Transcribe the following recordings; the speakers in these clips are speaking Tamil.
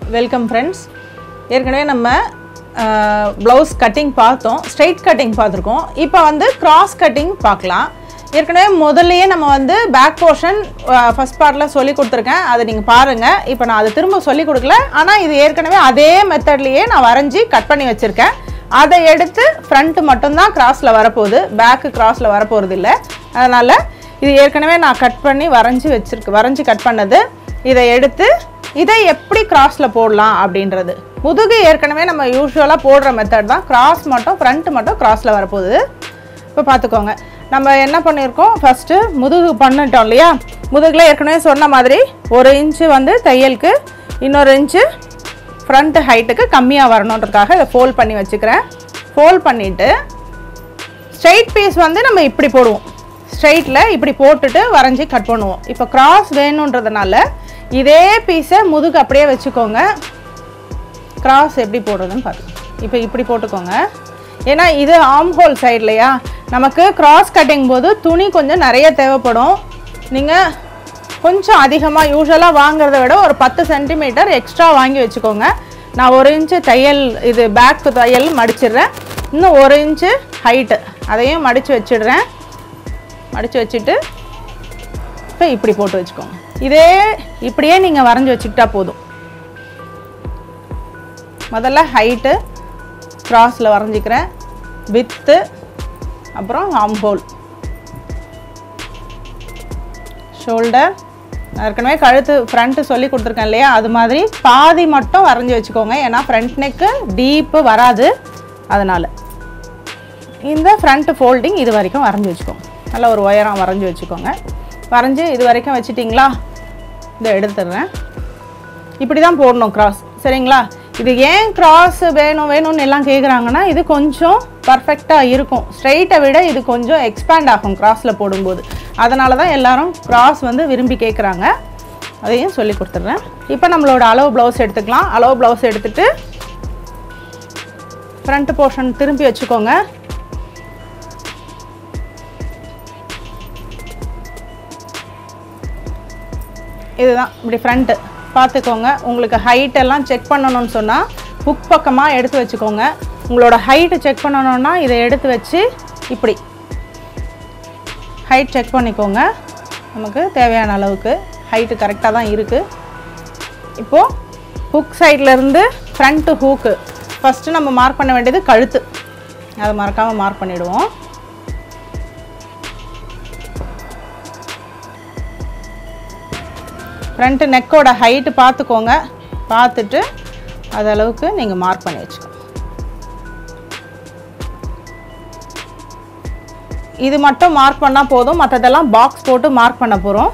வெல்கம் ஃப்ரெண்ட்ஸ் ஏற்கனவே நம்ம ப்ளவுஸ் கட்டிங் பார்த்தோம் ஸ்ட்ரைட் கட்டிங் பார்த்துருக்கோம் இப்போ வந்து கிராஸ் கட்டிங் பார்க்கலாம் ஏற்கனவே முதல்லயே நம்ம வந்து பேக் போர்ஷன் ஃபஸ்ட் பார்ட்டில் சொல்லி கொடுத்துருக்கேன் அதை நீங்கள் பாருங்கள் இப்போ நான் அதை திரும்ப சொல்லி கொடுக்கல ஆனால் இது ஏற்கனவே அதே மெத்தட்லேயே நான் வரைஞ்சி கட் பண்ணி வச்சுருக்கேன் அதை எடுத்து ஃப்ரண்ட்டு மட்டும்தான் கிராஸில் வரப்போகுது பேக்கு கிராஸில் வரப்போகிறது இல்லை அதனால் இது ஏற்கனவே நான் கட் பண்ணி வரைஞ்சி வச்சிருக்கு வரைஞ்சி கட் பண்ணது இதை எடுத்து இதை எப்படி கிராஸில் போடலாம் அப்படின்றது முதுகு ஏற்கனவே நம்ம யூஸ்வலாக போடுற மெத்தட் தான் கிராஸ் மட்டும் ஃப்ரண்ட் மட்டும் கிராஸில் வரப்போகுது இப்போ பார்த்துக்கோங்க நம்ம என்ன பண்ணியிருக்கோம் ஃபஸ்ட்டு முதுகு பண்ணிட்டோம் இல்லையா முதுகில் ஏற்கனவே சொன்ன மாதிரி ஒரு இன்ச்சு வந்து தையலுக்கு இன்னொரு இன்ச்சு ஃப்ரண்ட் ஹைட்டுக்கு கம்மியாக வரணுன்றதுக்காக இதை ஃபோல்ட் பண்ணி வச்சுக்கிறேன் ஃபோல்ட் பண்ணிவிட்டு ஸ்ட்ரைட் பீஸ் வந்து நம்ம இப்படி போடுவோம் ஸ்ட்ரைட்டில் இப்படி போட்டுட்டு வரைஞ்சி கட் பண்ணுவோம் இப்போ கிராஸ் வேணுன்றதுனால இதே பீஸை முதுகு அப்படியே வச்சுக்கோங்க கிராஸ் எப்படி போடுறதுன்னு பார்த்துக்கோங்க இப்போ இப்படி போட்டுக்கோங்க ஏன்னா இது ஆம் ஹோல் சைட்லையா நமக்கு கிராஸ் கட்டிங் போது துணி கொஞ்சம் நிறைய தேவைப்படும் நீங்கள் கொஞ்சம் அதிகமாக யூஸ்வலாக வாங்குறத விட ஒரு பத்து சென்டிமீட்டர் எக்ஸ்ட்ரா வாங்கி வச்சுக்கோங்க நான் ஒரு இன்ச்சு தையல் இது பேக் தையல் மடிச்சிடுறேன் இன்னும் ஒரு இன்ச்சு ஹைட்டு அதையும் மடித்து வச்சிடுறேன் மடித்து வச்சுட்டு இப்போ இப்படி போட்டு வச்சுக்கோங்க இதே இப்படியே நீங்கள் வரைஞ்சி வச்சுக்கிட்டா போதும் முதல்ல ஹைட்டு கிராஸில் வரைஞ்சிக்கிறேன் வித்து அப்புறம் ஆம் ஹோல் ஷோல்டர் ஏற்கனவே கழுத்து ஃப்ரண்ட்டு சொல்லி கொடுத்துருக்கேன் இல்லையா அது மாதிரி பாதி மட்டும் வரைஞ்சி வச்சுக்கோங்க ஏன்னா ஃப்ரண்ட் நெக்கு டீப்பு வராது அதனால் இந்த ஃப்ரண்ட் ஃபோல்டிங் இது வரைக்கும் வரைஞ்சி வச்சுக்கோங்க நல்ல ஒரு உயரம் வரைஞ்சி வச்சுக்கோங்க வரைஞ்சி இது வரைக்கும் வச்சிட்டிங்களா இதை எடுத்துடுறேன் இப்படி தான் போடணும் கிராஸ் சரிங்களா இது ஏன் கிராஸ் வேணும் வேணும்னு எல்லாம் கேட்குறாங்கன்னா இது கொஞ்சம் பர்ஃபெக்டாக இருக்கும் ஸ்ட்ரைட்டை விட இது கொஞ்சம் எக்ஸ்பேண்ட் ஆகும் கிராஸில் போடும்போது அதனால தான் எல்லாரும் கிராஸ் வந்து விரும்பி கேட்குறாங்க அதையும் சொல்லி கொடுத்துட்றேன் இப்போ நம்மளோட அளவு ப்ளவுஸ் எடுத்துக்கலாம் அளவு ப்ளவுஸ் எடுத்துட்டு ஃப்ரண்ட் போர்ஷன் திரும்பி வச்சுக்கோங்க இதுதான் இப்படி ஃப்ரண்ட்டு பார்த்துக்கோங்க உங்களுக்கு ஹைட் எல்லாம் செக் பண்ணணும்னு சொன்னால் புக் பக்கமாக எடுத்து வச்சுக்கோங்க உங்களோட ஹைட்டு செக் பண்ணணும்னா இதை எடுத்து வச்சு இப்படி ஹைட் செக் பண்ணிக்கோங்க நமக்கு தேவையான அளவுக்கு ஹைட்டு கரெக்டாக தான் இருக்குது இப்போது ஹுக் சைட்லேருந்து ஃப்ரண்ட்டு ஹூக்கு ஃபஸ்ட்டு நம்ம மார்க் பண்ண வேண்டியது கழுத்து அதை மறக்காமல் மார்க் பண்ணிவிடுவோம் ஃப்ரண்ட்டு நெக்கோட ஹைட்டு பார்த்துக்கோங்க பார்த்துட்டு அது அளவுக்கு நீங்கள் மார்க் பண்ணி வச்சுக்கோங்க இது மட்டும் மார்க் பண்ணால் போதும் மற்றதெல்லாம் பாக்ஸ் போட்டு மார்க் பண்ண போகிறோம்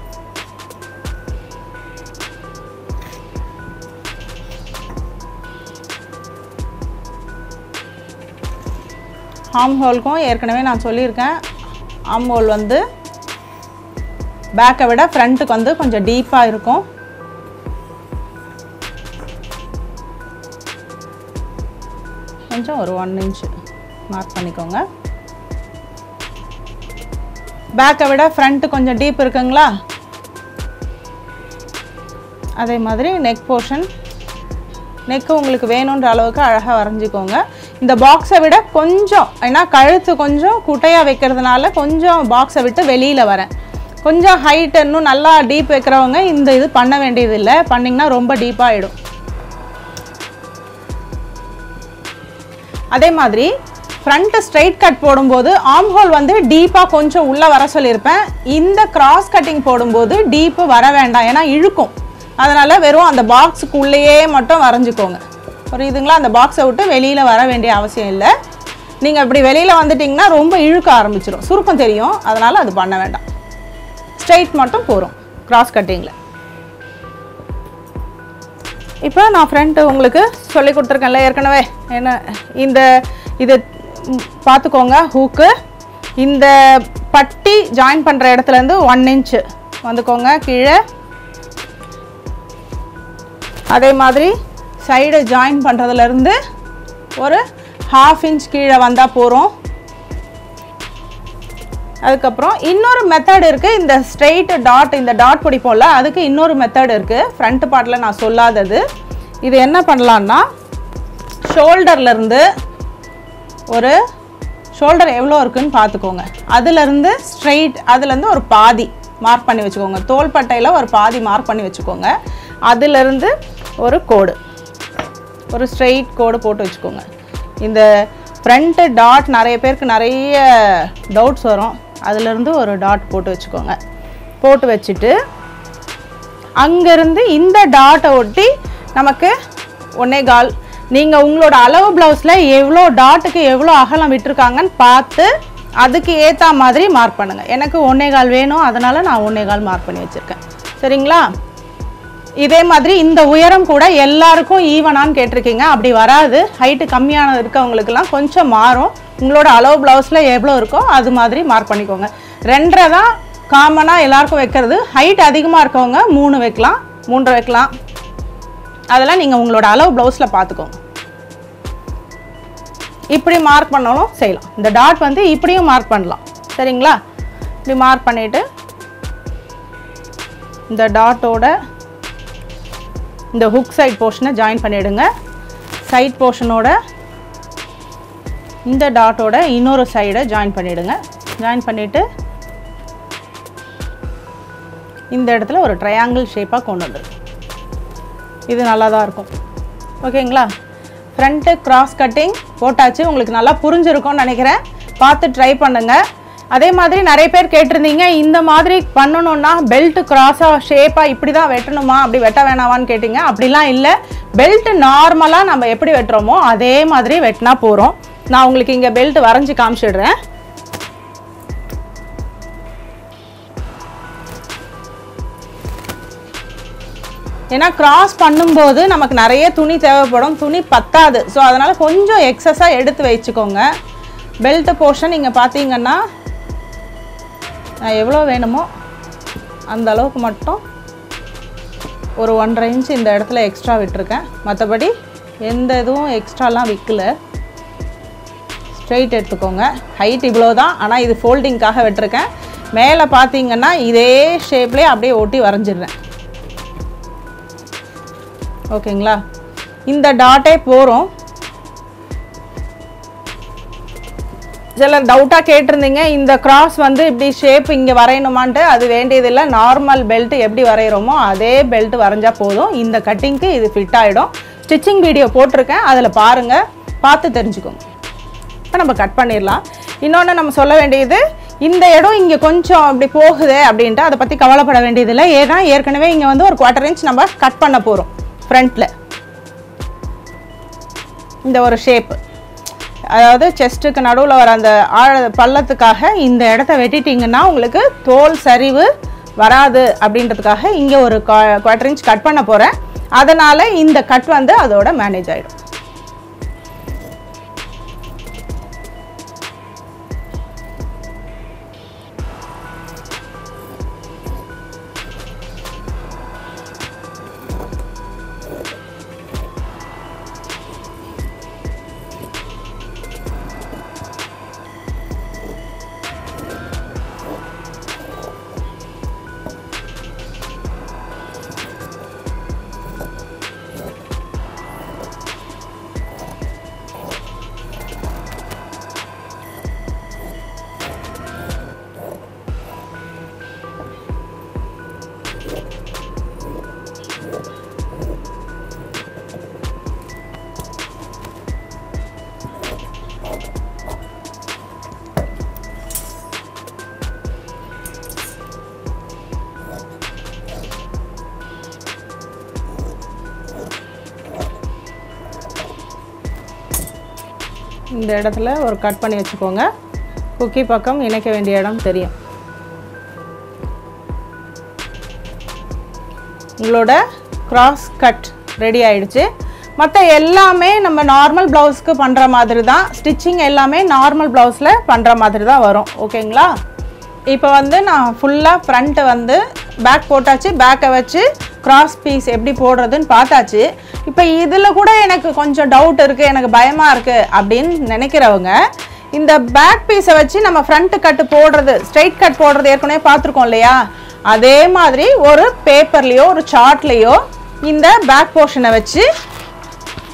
ஆம் ஹோல்க்கும் ஏற்கனவே நான் சொல்லியிருக்கேன் ஆம் ஹோல் வந்து பேக்கை விட ஃப்ரண்ட்டுக்கு வந்து கொஞ்சம் டீப்பாக இருக்கும் கொஞ்சம் ஒரு ஒன் இன்ச் மார்க் பண்ணிக்கோங்க பேக்கை விட ஃப்ரண்ட்டு கொஞ்சம் டீப் இருக்குங்களா அதே மாதிரி நெக் போர்ஷன் நெக்கு உங்களுக்கு வேணுன்ற அளவுக்கு அழகாக வரைஞ்சிக்கோங்க இந்த பாக்ஸை விட கொஞ்சம் ஏன்னா கழுத்து கொஞ்சம் குட்டையாக வைக்கிறதுனால கொஞ்சம் பாக்ஸை விட்டு வெளியில் வரேன் கொஞ்சம் ஹைட் இன்னும் நல்லா டீப் வைக்கிறவங்க இந்த இது பண்ண வேண்டியது இல்லை பண்ணிங்கன்னா ரொம்ப டீப்பாகிடும் அதே மாதிரி ஃப்ரண்ட்டு ஸ்ட்ரைட் கட் போடும்போது ஆம் ஹோல் வந்து டீப்பாக கொஞ்சம் உள்ளே வர சொல்லியிருப்பேன் இந்த கிராஸ் கட்டிங் போடும்போது டீப்பு வர வேண்டாம் ஏன்னா இழுக்கும் அதனால் வெறும் அந்த பாக்ஸுக்கு உள்ளேயே மட்டும் வரைஞ்சிக்கோங்க புரியுதுங்களா அந்த பாக்ஸை விட்டு வெளியில் வர வேண்டிய அவசியம் இல்லை நீங்கள் இப்படி வெளியில் வந்துட்டிங்கன்னா ரொம்ப இழுக்க ஆரம்பிச்சிடும் சுருக்கம் தெரியும் அதனால் அது பண்ண வேண்டாம் ஸ்ட்ரைட் மட்டும் போகிறோம் கிராஸ் கட்டிங்கில் இப்போ நான் ஃப்ரண்ட்டு உங்களுக்கு சொல்லி கொடுத்துருக்கேன்ல ஏற்கனவே என்ன இந்த இது ம், பார்த்துக்கோங்க ஹூக்கு இந்த பட்டி ஜாயின் பண்ணுற இடத்துலேருந்து ஒன் இன்ச்சு வந்துக்கோங்க கீழே அதே மாதிரி சைடு ஜாயின் பண்ணுறதுலேருந்து ஒரு ஹாஃப் இன்ச் கீழே வந்தால் போகிறோம் அதுக்கப்புறம் இன்னொரு மெத்தட் இருக்குது இந்த ஸ்ட்ரெயிட் டாட் இந்த டாட் பிடிப்போம்ல அதுக்கு இன்னொரு மெத்தட் இருக்குது ஃப்ரண்ட் பார்ட்டில் நான் சொல்லாதது இது என்ன பண்ணலான்னா ஷோல்டர்லேருந்து ஒரு ஷோல்டர் எவ்வளோ இருக்குன்னு பார்த்துக்கோங்க அதுலேருந்து ஸ்ட்ரைட் அதுலேருந்து ஒரு பாதி மார்க் பண்ணி வச்சுக்கோங்க தோள்பட்டையில் ஒரு பாதி மார்க் பண்ணி வச்சுக்கோங்க அதுலேருந்து ஒரு கோடு ஒரு ஸ்ட்ரெயிட் கோடு போட்டு வச்சுக்கோங்க இந்த ஃப்ரண்ட்டு டாட் நிறைய பேருக்கு நிறைய டவுட்ஸ் வரும் அதுலேருந்து ஒரு டாட் போட்டு வச்சுக்கோங்க போட்டு வச்சுட்டு அங்கேருந்து இந்த டாட்டை ஒட்டி நமக்கு ஒன்னே கால் நீங்கள் உங்களோட அளவு ப்ளவுஸில் எவ்வளோ டாட்டுக்கு எவ்வளோ அகலம் விட்டுருக்காங்கன்னு பார்த்து அதுக்கு ஏற்ற மாதிரி மார்க் பண்ணுங்கள் எனக்கு ஒன்னே கால் வேணும் அதனால் நான் ஒன்னே கால் மார்க் பண்ணி வச்சுருக்கேன் சரிங்களா இதே மாதிரி இந்த உயரம் கூட எல்லாருக்கும் ஈவனான்னு கேட்டிருக்கீங்க அப்படி வராது ஹைட்டு கம்மியான இருக்கவங்களுக்கெல்லாம் கொஞ்சம் மாறும் உங்களோட அளவு ப்ளவுஸில் எவ்வளோ இருக்கோ அது மாதிரி மார்க் பண்ணிக்கோங்க ரெண்டரை தான் காமனாக எல்லாருக்கும் வைக்கிறது ஹைட் அதிகமாக இருக்கவங்க மூணு வைக்கலாம் மூன்றரை வைக்கலாம் அதெல்லாம் நீங்கள் உங்களோட அளவு ப்ளவுஸில் பார்த்துக்கோங்க இப்படி மார்க் பண்ணாலும் செய்யலாம் இந்த டாட் வந்து இப்படியும் மார்க் பண்ணலாம் சரிங்களா இப்படி மார்க் பண்ணிவிட்டு இந்த டாட்டோட இந்த ஹுக் சைட் போர்ஷனை ஜாயின் பண்ணிவிடுங்க சைட் போர்ஷனோட இந்த டாட்டோட இன்னொரு சைடை ஜாயின் பண்ணிவிடுங்க ஜாயின் பண்ணிவிட்டு இந்த இடத்துல ஒரு ட்ரையாங்கிள் ஷேப்பாக கொண்டு வந்துடும் இது நல்லா தான் இருக்கும் ஓகேங்களா ஃப்ரண்ட்டு கிராஸ் கட்டிங் போட்டாச்சு உங்களுக்கு நல்லா புரிஞ்சிருக்கும்னு நினைக்கிறேன் பார்த்து ட்ரை பண்ணுங்கள் அதே மாதிரி நிறைய பேர் கேட்டிருந்தீங்க இந்த மாதிரி பண்ணணும்னா பெல்ட் கிராஸாக ஷேப்பாக இப்படி தான் வெட்டணுமா அப்படி வெட்ட வேணாமான்னு கேட்டிங்க அப்படிலாம் இல்லை பெல்ட் நார்மலாக நம்ம எப்படி வெட்டுறோமோ அதே மாதிரி வெட்டினா போகிறோம் நான் உங்களுக்கு இங்கே பெல்ட் வரைஞ்சி காமிச்சிடுறேன் ஏன்னா கிராஸ் பண்ணும்போது நமக்கு நிறைய துணி தேவைப்படும் துணி பத்தாது ஸோ அதனால் கொஞ்சம் எக்ஸஸாக எடுத்து வச்சுக்கோங்க பெல்ட் போர்ஷன் நீங்கள் பார்த்தீங்கன்னா நான் எவ்வளோ வேணுமோ அந்த அளவுக்கு மட்டும் ஒரு ஒன்றரை இன்ச் இந்த இடத்துல எக்ஸ்ட்ரா விட்டுருக்கேன் மற்றபடி எந்த இதுவும் எக்ஸ்ட்ராலாம் விற்கல ஸ்ட்ரெயிட் எடுத்துக்கோங்க ஹைட் இவ்வளோ தான் ஆனால் இது ஃபோல்டிங்காக விட்டுருக்கேன் மேலே பார்த்தீங்கன்னா இதே ஷேப்லேயே அப்படியே ஒட்டி வரைஞ்சிடுறேன் ஓகேங்களா இந்த டாட்டே போகிறோம் சில டவுட்டாக கேட்டிருந்தீங்க இந்த கிராஸ் வந்து இப்படி ஷேப் இங்கே வரையணுமான்ட்டு அது வேண்டியதில்லை நார்மல் பெல்ட் எப்படி வரைகிறோமோ அதே பெல்ட் வரைஞ்சா போதும் இந்த கட்டிங்க்கு இது ஃபிட் ஆகிடும் ஸ்டிச்சிங் வீடியோ போட்டிருக்கேன் அதில் பாருங்கள் பார்த்து தெரிஞ்சுக்கோங்க இப்போ நம்ம கட் பண்ணிடலாம் இன்னொன்று நம்ம சொல்ல வேண்டியது இந்த இடம் இங்கே கொஞ்சம் இப்படி போகுது அப்படின்ட்டு அதை பற்றி கவலைப்பட வேண்டியதில்லை ஏன்னா ஏற்கனவே இங்கே வந்து ஒரு குவார்ட்டர் இன்ச் நம்ம கட் பண்ண போகிறோம் ஃப்ரண்ட்டில் இந்த ஒரு ஷேப்பு அதாவது செஸ்ட்டுக்கு நடுவில் வர அந்த ஆழ பள்ளத்துக்காக இந்த இடத்த வெட்டிட்டிங்கன்னா உங்களுக்கு தோல் சரிவு வராது அப்படின்றதுக்காக இங்கே ஒரு குவார்ட்டர் இன்ச் கட் பண்ண போகிறேன் அதனால் இந்த கட் வந்து அதோட மேனேஜ் ஆகிடும் இந்த இடத்துல ஒரு கட் பண்ணி வச்சுக்கோங்க குக்கி பக்கம் இணைக்க வேண்டிய இடம் தெரியும் உங்களோட கிராஸ் கட் ரெடி ஆயிடுச்சு மற்ற எல்லாமே நம்ம நார்மல் ப்ளவுஸ்க்கு பண்ணுற மாதிரி தான் ஸ்டிச்சிங் எல்லாமே நார்மல் ப்ளவுஸில் பண்ணுற மாதிரி தான் வரும் ஓகேங்களா இப்போ வந்து நான் ஃபுல்லாக ஃப்ரண்ட்டு வந்து பேக் போட்டாச்சு பேக்கை வச்சு கிராஸ் பீஸ் எப்படி போடுறதுன்னு பார்த்தாச்சு இப்போ இதில் கூட எனக்கு கொஞ்சம் டவுட் இருக்குது எனக்கு பயமாக இருக்குது அப்படின்னு நினைக்கிறவங்க இந்த பேக் பீஸை வச்சு நம்ம ஃப்ரண்ட் கட்டு போடுறது ஸ்ட்ரைட் கட் போடுறது ஏற்கனவே பார்த்துருக்கோம் இல்லையா அதே மாதிரி ஒரு பேப்பர்லேயோ ஒரு சார்ட்லேயோ இந்த பேக் போர்ஷனை வச்சு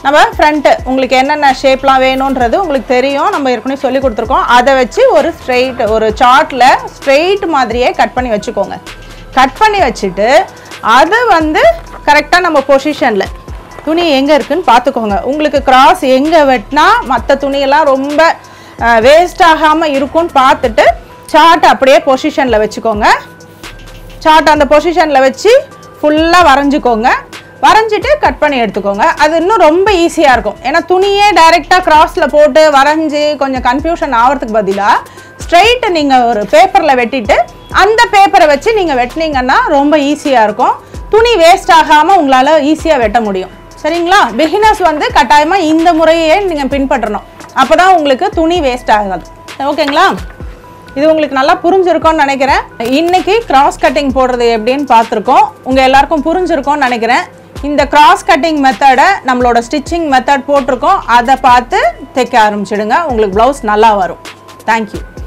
நம்ம ஃப்ரண்ட்டு உங்களுக்கு என்னென்ன ஷேப்லாம் வேணுன்றது உங்களுக்கு தெரியும் நம்ம ஏற்கனவே சொல்லி கொடுத்துருக்கோம் அதை வச்சு ஒரு ஸ்ட்ரெயிட் ஒரு சார்ட்டில் ஸ்ட்ரெயிட் மாதிரியே கட் பண்ணி வச்சுக்கோங்க கட் பண்ணி வச்சுட்டு அது வந்து கரெக்டாக நம்ம பொசிஷனில் துணி எங்கே இருக்குன்னு பார்த்துக்கோங்க உங்களுக்கு கிராஸ் எங்கே வெட்டினா மற்ற துணியெல்லாம் ரொம்ப வேஸ்ட் ஆகாமல் இருக்கும்னு பார்த்துட்டு சார்ட் அப்படியே பொசிஷனில் வச்சுக்கோங்க சார்ட் அந்த பொசிஷனில் வச்சு ஃபுல்லாக வரைஞ்சிக்கோங்க வரைஞ்சிட்டு கட் பண்ணி எடுத்துக்கோங்க அது இன்னும் ரொம்ப ஈஸியாக இருக்கும் ஏன்னா துணியே டைரெக்டாக கிராஸில் போட்டு வரைஞ்சி கொஞ்சம் கன்ஃபியூஷன் ஆகிறதுக்கு பதிலாக ஸ்ட்ரைட்டு நீங்கள் ஒரு பேப்பரில் வெட்டிட்டு அந்த பேப்பரை வச்சு நீங்கள் வெட்டினீங்கன்னா ரொம்ப ஈஸியாக இருக்கும் துணி வேஸ்ட் ஆகாமல் உங்களால் ஈஸியாக வெட்ட முடியும் சரிங்களா பிகினர்ஸ் வந்து கட்டாயமாக இந்த முறையே நீங்கள் பின்பற்றணும் அப்போ தான் உங்களுக்கு துணி வேஸ்ட் ஆகாது ஓகேங்களா இது உங்களுக்கு நல்லா புரிஞ்சிருக்கும்னு நினைக்கிறேன் இன்னைக்கு கிராஸ் கட்டிங் போடுறது எப்படின்னு பார்த்துருக்கோம் உங்கள் எல்லாருக்கும் புரிஞ்சிருக்கும்னு நினைக்கிறேன் இந்த கிராஸ் கட்டிங் மெத்தடை நம்மளோட ஸ்டிச்சிங் மெத்தட் போட்டிருக்கோம் அதை பார்த்து தைக்க ஆரம்பிச்சிடுங்க உங்களுக்கு ப்ளவுஸ் நல்லா வரும் தேங்க்யூ